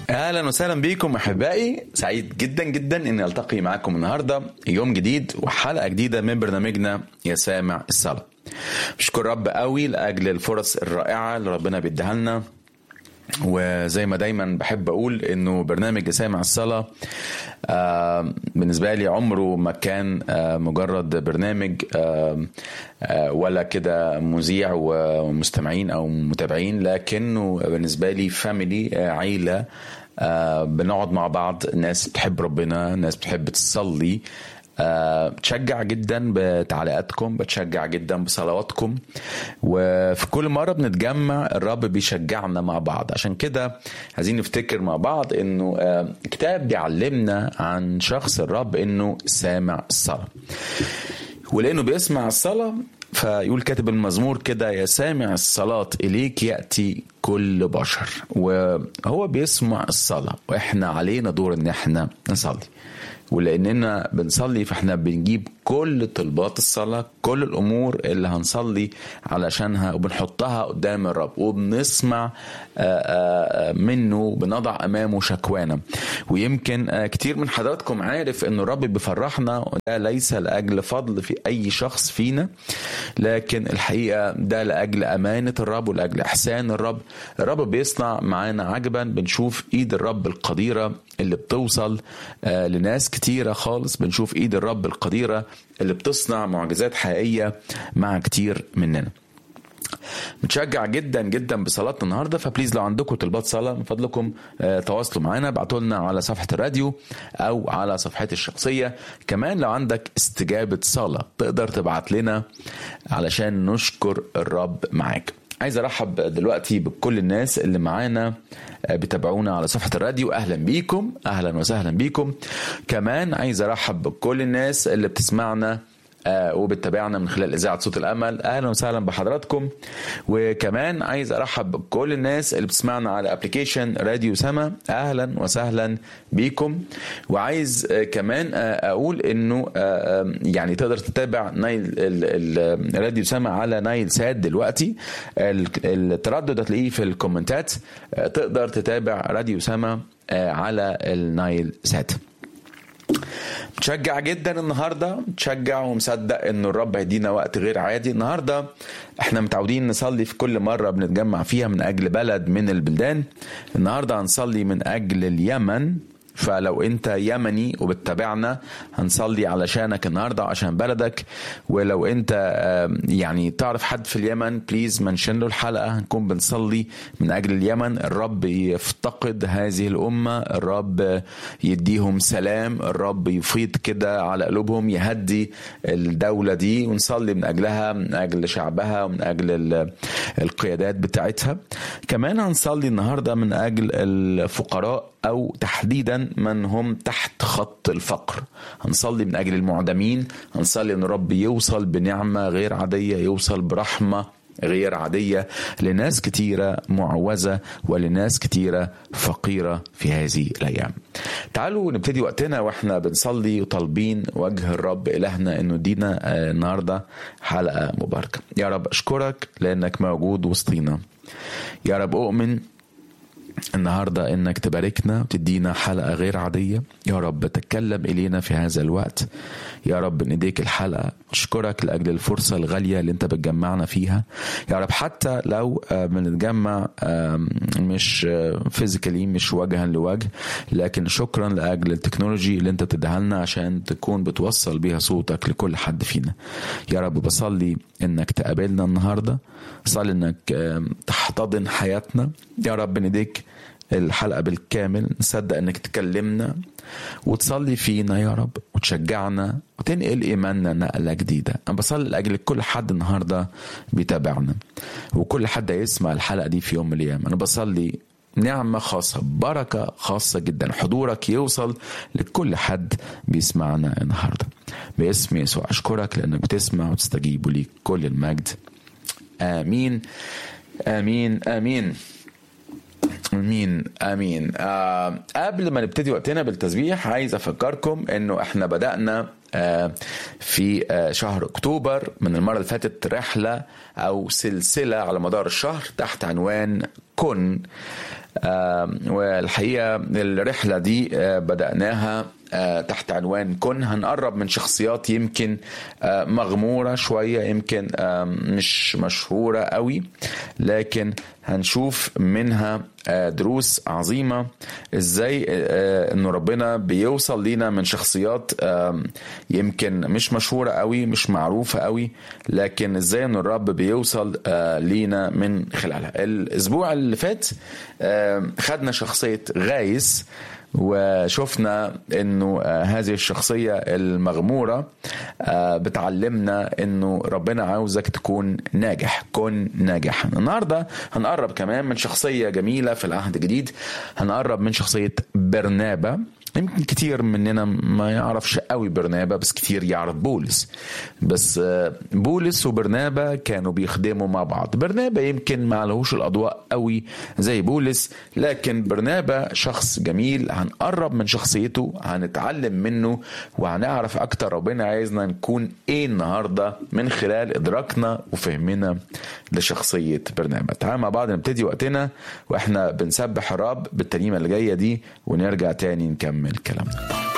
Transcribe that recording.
اهلا وسهلا بكم احبائي سعيد جدا جدا اني التقي معاكم النهارده يوم جديد وحلقه جديده من برنامجنا يا سامع الصلاه بشكر رب قوي لاجل الفرص الرائعه اللي ربنا بيديها لنا وزي ما دايما بحب اقول انه برنامج سامع الصلاه آه بالنسبه لي عمره ما كان آه مجرد برنامج آه آه ولا كده مذيع ومستمعين او متابعين لكنه بالنسبه لي فاميلي آه عيله آه بنقعد مع بعض ناس بتحب ربنا ناس بتحب تصلي أه بتشجع جدا بتعليقاتكم بتشجع جدا بصلواتكم وفي كل مرة بنتجمع الرب بيشجعنا مع بعض عشان كده عايزين نفتكر مع بعض انه أه كتاب بيعلمنا عن شخص الرب انه سامع الصلاة ولانه بيسمع الصلاة فيقول كاتب المزمور كده يا سامع الصلاة إليك يأتي كل بشر وهو بيسمع الصلاة وإحنا علينا دور إن إحنا نصلي ولاننا بنصلي فاحنا بنجيب كل طلبات الصلاه كل الامور اللي هنصلي علشانها وبنحطها قدام الرب وبنسمع منه بنضع امامه شكوانا ويمكن كتير من حضراتكم عارف ان الرب بيفرحنا وده ليس لاجل فضل في اي شخص فينا لكن الحقيقه ده لاجل امانه الرب ولاجل احسان الرب الرب بيصنع معانا عجبا بنشوف ايد الرب القديره اللي بتوصل لناس كتيره خالص بنشوف ايد الرب القديره اللي بتصنع معجزات حقيقيه مع كتير مننا متشجع جدا جدا بصلاتنا النهارده فبليز لو عندكم طلبات صلاه من فضلكم تواصلوا معانا ابعتوا لنا على صفحه الراديو او على صفحتي الشخصيه كمان لو عندك استجابه صلاه تقدر تبعت لنا علشان نشكر الرب معاك عايز ارحب دلوقتي بكل الناس اللي معانا بتابعونا على صفحه الراديو اهلا بيكم اهلا وسهلا بيكم كمان عايز ارحب بكل الناس اللي بتسمعنا وبتتابعنا من خلال اذاعه صوت الامل اهلا وسهلا بحضراتكم وكمان عايز ارحب بكل الناس اللي بتسمعنا على ابلكيشن راديو سما اهلا وسهلا بيكم وعايز كمان اقول انه يعني تقدر تتابع نايل الراديو سما على نايل ساد دلوقتي التردد هتلاقيه في الكومنتات تقدر تتابع راديو سما على النايل سات متشجع جدا النهارده متشجع ومصدق ان الرب هيدينا وقت غير عادي النهارده احنا متعودين نصلي في كل مره بنتجمع فيها من اجل بلد من البلدان النهارده هنصلي من اجل اليمن فلو انت يمني وبتتابعنا هنصلي علشانك النهارده عشان بلدك ولو انت يعني تعرف حد في اليمن بليز منشن له الحلقه هنكون بنصلي من اجل اليمن الرب يفتقد هذه الامه الرب يديهم سلام الرب يفيض كده على قلوبهم يهدي الدوله دي ونصلي من اجلها من اجل شعبها ومن اجل القيادات بتاعتها كمان هنصلي النهارده من اجل الفقراء او تحديدا من هم تحت خط الفقر هنصلي من اجل المعدمين هنصلي ان الرب يوصل بنعمه غير عاديه يوصل برحمه غير عادية لناس كتيرة معوزة ولناس كتيرة فقيرة في هذه الأيام تعالوا نبتدي وقتنا وإحنا بنصلي وطالبين وجه الرب إلهنا إنه يدينا النهاردة حلقة مباركة يا رب أشكرك لأنك موجود وسطينا يا رب أؤمن النهارده انك تباركنا وتدينا حلقه غير عاديه يا رب تتكلم الينا في هذا الوقت يا رب نديك الحلقه اشكرك لاجل الفرصه الغاليه اللي انت بتجمعنا فيها يا رب حتى لو بنتجمع مش فيزيكالي مش وجها لوجه لكن شكرا لاجل التكنولوجي اللي انت بتديها لنا عشان تكون بتوصل بيها صوتك لكل حد فينا يا رب بصلي انك تقابلنا النهارده صلي انك تحتضن حياتنا يا رب نديك الحلقة بالكامل نصدق انك تكلمنا وتصلي فينا يا رب وتشجعنا وتنقل ايماننا نقلة جديدة انا بصلي لاجل كل حد النهاردة بيتابعنا وكل حد هيسمع الحلقة دي في يوم من الايام انا بصلي نعمة خاصة بركة خاصة جدا حضورك يوصل لكل حد بيسمعنا النهاردة باسم يسوع أشكرك لأنك بتسمع وتستجيب وليك كل المجد آمين آمين آمين امين امين آه قبل ما نبتدي وقتنا بالتسبيح عايز افكركم انه احنا بدانا آه في آه شهر اكتوبر من المره اللي فاتت رحله او سلسله على مدار الشهر تحت عنوان كن والحقيقة الرحلة دي بدأناها تحت عنوان كن هنقرب من شخصيات يمكن مغمورة شوية يمكن مش مشهورة قوي لكن هنشوف منها دروس عظيمة ازاي ان ربنا بيوصل لينا من شخصيات يمكن مش مشهورة قوي مش معروفة قوي لكن ازاي ان الرب بيوصل لينا من خلالها الاسبوع اللي فات خدنا شخصية غايس وشفنا انه هذه الشخصيه المغموره بتعلمنا انه ربنا عاوزك تكون ناجح كن ناجحا النهارده هنقرب كمان من شخصيه جميله في العهد الجديد هنقرب من شخصيه برنابا يمكن كتير مننا ما يعرفش قوي برنابا بس كتير يعرف بولس بس بولس وبرنابا كانوا بيخدموا مع بعض برنابا يمكن ما لهوش الاضواء قوي زي بولس لكن برنابا شخص جميل هنقرب من شخصيته هنتعلم منه وهنعرف اكتر ربنا عايزنا نكون ايه النهارده من خلال ادراكنا وفهمنا لشخصيه برنابا تعالى مع بعض نبتدي وقتنا واحنا بنسبح الرب بالترنيمه اللي جايه دي ونرجع تاني نكمل كلامنا